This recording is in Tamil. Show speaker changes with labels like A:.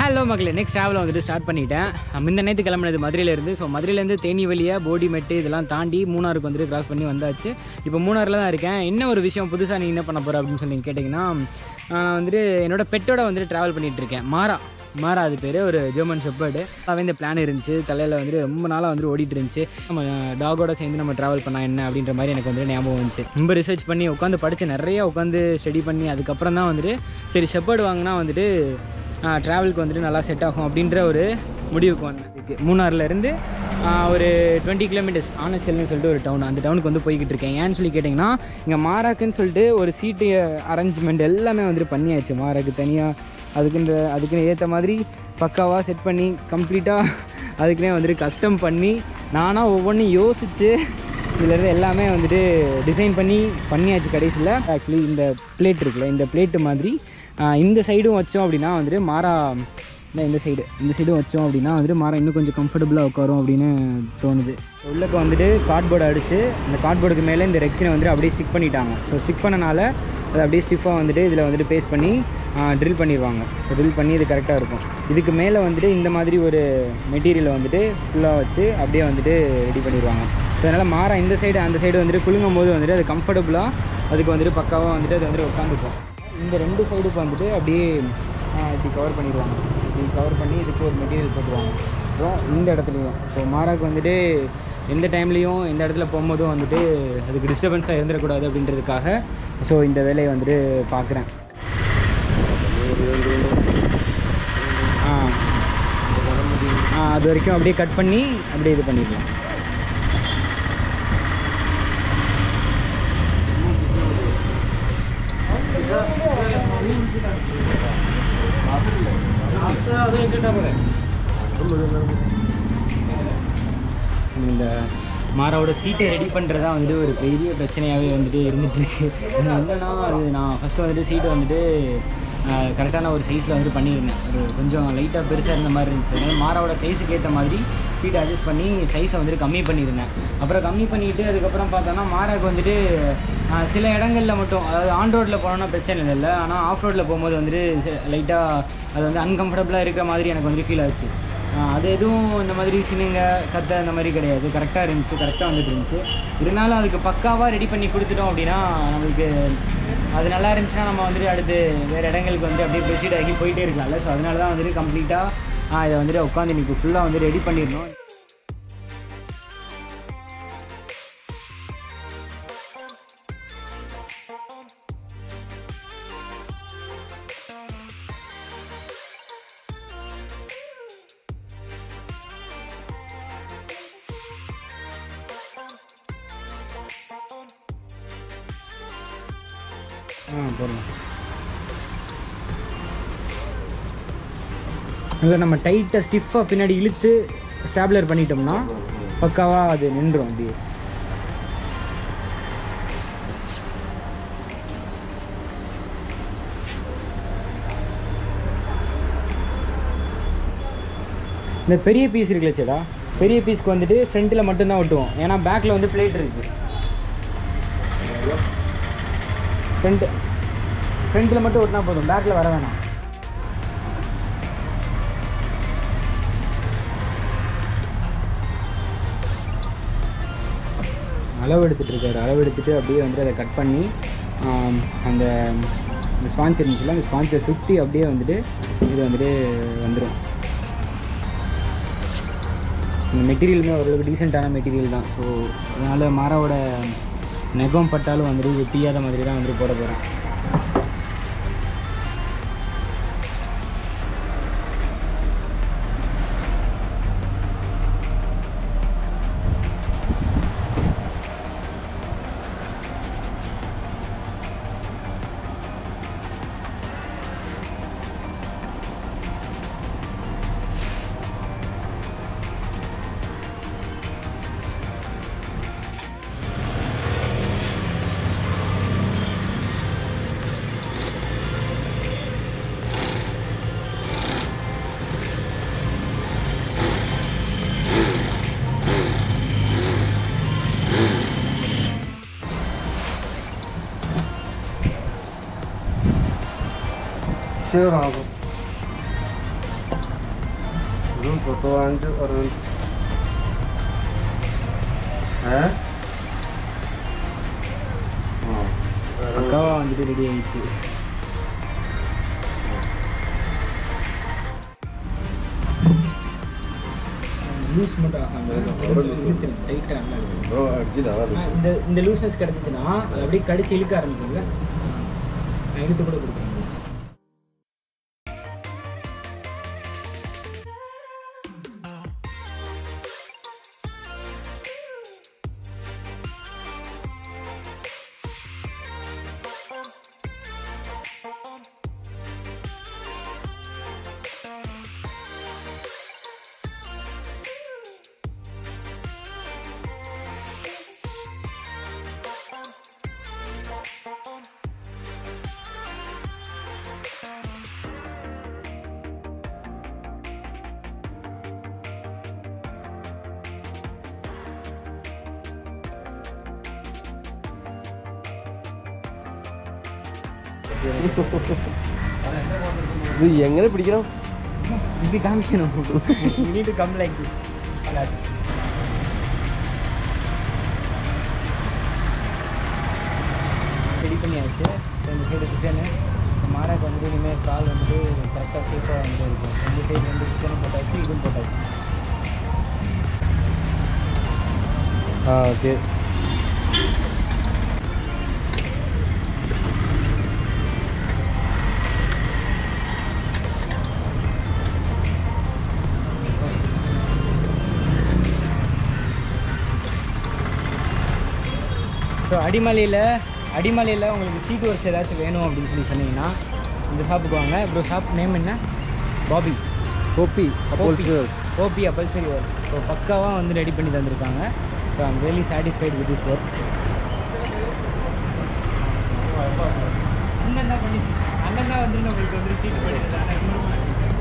A: ஹலோ மக்களே நெக்ஸ்ட் ட்ராவலை வந்துட்டு ஸ்டார்ட் பண்ணிட்டேன் முந்த நேற்று கிளம்புனது மதுரையிலேருந்து ஸோ மதுரையிலேருந்து தேனி வழியாக போடிமெட்டு இதெல்லாம் தாண்டி மூணாருக்கு வந்துட்டு கிராஸ் பண்ணி வந்தாச்சு இப்போ மூணாரில் தான் இருக்கேன் என்ன ஒரு விஷயம் புதுசாக நீ என்ன பண்ண போகிற அப்படின்னு சொல்லி கேட்டிங்கன்னா நான் வந்துட்டு என்னோட பெட்டோட வந்துட்டு ட்ராவல் பண்ணிகிட்டு இருக்கேன் மாறா மாறா அது பேர் ஒரு ஜெர்மன் ஷெப்பர்டு அவன் இந்த பிளான் இருந்துச்சு தலையில் வந்துட்டு ரொம்ப நாளாக வந்துட்டு ஓடிட்டு இருந்துச்சு நம்ம டாகோட சேர்ந்து நம்ம ட்ராவல் பண்ணால் என்ன அப்படின்ற மாதிரி எனக்கு வந்து ஞாபகம் வந்துச்சு ரொம்ப ரிசர்ச் பண்ணி உட்காந்து படித்து நிறைய உட்காந்து ஸ்டடி பண்ணி அதுக்கப்புறம் தான் வந்துட்டு சரி ஷெப்பர்டு வாங்கினா வந்துட்டு ட்ராவலுக்கு வந்துட்டு நல்லா செட் ஆகும் அப்படின்ற ஒரு முடிவுக்கு வந்ததுக்கு மூணாறுலேருந்து ஒரு டுவெண்ட்டி கிலோமீட்டர்ஸ் ஆனச்சல்னு சொல்லிட்டு ஒரு டவுன் அந்த டவுனுக்கு வந்து போய்கிட்டு இருக்கேன் ஏன்னு சொல்லி கேட்டிங்கன்னா இங்கே மாராக்குன்னு சொல்லிட்டு ஒரு சீட்டு அரேஞ்ச்மெண்ட் எல்லாமே வந்துட்டு பண்ணியாச்சு மாராக்கு தனியாக அதுக்குன்ற அதுக்குன்னு ஏற்ற மாதிரி பக்காவாக செட் பண்ணி கம்ப்ளீட்டாக அதுக்குன்னே வந்துட்டு கஸ்டம் பண்ணி நானாக ஒவ்வொன்றும் யோசித்து இதுலேருந்து எல்லாமே வந்துட்டு டிசைன் பண்ணி பண்ணியாச்சு கடைசியில் ஆக்சுவலி இந்த பிளேட் இருக்குல்ல இந்த பிளேட்டு மாதிரி ஆஹ் இந்த சைடும் வச்சோம் அப்படின்னா வந்துட்டு மாறா இந்த இந்த சைடு இந்த சைடும் வச்சோம் அப்படின்னா வந்துட்டு மாறா இன்னும் கொஞ்சம் கம்ஃபர்டபுளாக உட்காரும் அப்படின்னு தோணுது உள்ளக்க வந்துட்டு கார்ட்போர்டு அடித்து இந்த கார்ட்போர்டுக்கு மேலே இந்த ரெக்ஸினை வந்துட்டு அப்படியே ஸ்டிக் பண்ணிட்டாங்க ஸோ ஸ்டிக் பண்ணனால அது அப்படியே ஸ்டிஃபாக வந்துட்டு இதில் வந்துட்டு பேஸ்ட் பண்ணி ட்ரில் பண்ணிடுவாங்க ட்ரில் பண்ணி இது கரெக்டாக இருக்கும் இதுக்கு மேலே வந்துட்டு இந்த மாதிரி ஒரு மெட்டீரியலை வந்துட்டு ஃபுல்லாக வச்சு அப்படியே வந்துட்டு ரெடி பண்ணிடுவாங்க ஸோ அதனால் மாறா இந்த சைடு அந்த சைடு வந்துட்டு குலுங்கும் போது வந்துட்டு அது கம்ஃபர்டபுளாக அதுக்கு வந்துட்டு பக்காவாக வந்துட்டு அது வந்துட்டு உட்காந்துக்கும் இந்த ரெண்டு சைடுக்கு வந்துட்டு அப்படியே ஆ, இப்படி கவர் பண்ணிடுவாங்க இப்படி கவர் பண்ணி இதுக்கு ஒரு மெட்டீரியல் போட்டுருவாங்க அப்புறம் இந்த இடத்துலையும் ஸோ மாறாக்கு வந்துட்டு எந்த டைம்லேயும் எந்த இடத்துல போகும்போதும் வந்துட்டு அதுக்கு டிஸ்டர்பன்ஸாக இருந்துடக்கூடாது அப்படின்றதுக்காக ஸோ இந்த வேலையை வந்துட்டு பார்க்குறேன் ஆ ஆ அது வரைக்கும் அப்படியே கட் பண்ணி அப்படியே இது பண்ணிடலாம் இந்த மாராவோட சீட்டை ரெடி பண்ணுறதா வந்துட்டு ஒரு பெரிய பிரச்சனையாகவே வந்துட்டு இருந்துகிட்ருக்கு என்னன்னா அது நான் ஃபஸ்ட்டு வந்துட்டு சீட்டை வந்துட்டு கரெக்டான ஒரு சைஸில் வந்துட்டு பண்ணியிருந்தேன் ஒரு கொஞ்சம் லைட்டாக பெருசாக இருந்த மாதிரி இருந்துச்சு அதனால மாராவோட சைஸுக்கு ஏற்ற மாதிரி சீட்டை அட்ஜஸ்ட் பண்ணி சைஸை வந்துட்டு கம்மி பண்ணியிருந்தேன் அப்புறம் கம்மி பண்ணிவிட்டு அதுக்கப்புறம் பார்த்தோன்னா மாராக்கு வந்துட்டு ஆஹ், சில இடங்களில் மட்டும் அதாவது ஆன் ரோட்டில் போனோன்னா பிரச்சனை இல்லை ஆனால் ஆஃப் ரோட்டில் போகும்போது வந்துட்டு லைட்டாக அது வந்து அன்கம்ஃபர்டபுளாக இருக்கிற மாதிரி எனக்கு வந்து ஃபீல் ஆச்சு ஆஹ் அது எதுவும் இந்த மாதிரி சின்னுங்க கத்த அந்த மாதிரி கிடையாது கரெக்டாக இருந்துச்சு கரெக்டாக வந்துட்டு இருந்துச்சு இருந்தாலும் அதுக்கு பக்காவாக ரெடி பண்ணி கொடுத்துட்டோம் அப்படின்னா நம்மளுக்கு அது நல்லா இருந்துச்சுன்னா நம்ம வந்துட்டு அடுத்து வேறு இடங்களுக்கு வந்து அப்படியே ப்ரொசீட் ஆகி போயிட்டே இருக்கலாம்ல ஸோ அதனால தான் வந்துட்டு கம்ப்ளீட்டாக இதை வந்துட்டு உட்காந்து இன்னைக்கு ஃபுல்லாக வந்து ரெடி பண்ணிடணும் ஆ போடலாம் இல்லை நம்ம டைட்டாக ஸ்டிஃபாக பின்னாடி இழுத்து ஸ்டாப்லர் பண்ணிட்டோம்னா பக்காவாக அது நின்றும் அப்படியே இந்த பெரிய பீஸ் இருக்குல்ல சேடா பெரிய பீஸ்க்கு வந்துட்டு ஃப்ரண்ட்டில் மட்டும்தான் ஒட்டுவோம் ஏன்னா பேக்கில் வந்து பிளேட் இருக்குது ஃப்ரண்ட் ஃப்ரண்ட்டில் மட்டும் ஒட்டினா போதும் பேக்கில் வர வேணாம் அளவு எடுத்துகிட்டு இருக்காரு அளவு எடுத்துட்டு அப்படியே வந்துட்டு அதை கட் பண்ணி ஆம், அந்த இந்த ஸ்பான்ச் இருந்துச்சுல அந்த ஸ்பான்ச்சை சுற்றி அப்படியே வந்துட்டு இது வந்துட்டு வந்துடும் இந்த மெட்டீரியலுமே ஓரளவுக்கு டீசெண்டான மெட்டீரியல் தான் ஸோ அதனால் மாராவோட நெகம் பட்டாலும் வந்துட்டு இது தீயாத மாதிரி தான் வந்துட்டு போட போகிறேன்
B: ஷேர் ஆகும் ഫോട്ടോ വാങ്ങിച്ച് പറഞ്ഞു ഏ ആ
A: பக்காவாக வந்துட்டு ரெடி ஆயிடுச்சு லூஸ் மட்டும் ஆகாமல் டைட்டாக நல்லா இருக்கும்
B: ബ്രോ അടിച്ചില്ല
A: ஆ, இந்த இந்த லூஸ்னஸ் கிடச்சிச்சின்னா அது அப்படியே கடிச்சு இழுக்க ஆரம்பிக்கும்ல நான் இழுத்து கூட கொடுக்குறேன்
B: ഇത് എങ്ങനെ പിടിക്കണം
A: இப்படி காமிக்கணும் you need to come like this ready பண்ணியாச்சு ஸோ இந்த சைடு சிக்கனு மாறாக்கு வந்து இனிமேல் கால் வந்துட்டு கரெக்டாக சேஃபாக வந்து இருக்கும் இந்த சைடு வந்து சிக்கனும் போட்டாச்சு இதுவும் போட்டாச்சு
B: ആ ഓക്കെ
A: ஸோ அடிமலையில் அடிமலையில் உங்களுக்கு சீட் ஒர்க்ஸ் ஏதாச்சும் வேணும் அப்படின்னு சொல்லி சொன்னீங்கன்னா இந்த ஷாப்புக்கு வாங்க அப்புறம் ஷாப் நேம் என்ன பாபி
B: കോപ്പി അപ്പോൾ
A: ஓபி அப்பல்சரி ஒர்க் ஸோ பக்காவாக வந்து ரெடி பண்ணி தந்திருக்காங்க so I'm really satisfied with this work அண்ணன் தான் பண்ணி அண்ணன் தான் வந்து நம்மளுக்கு வந்து சீட் பண்ணி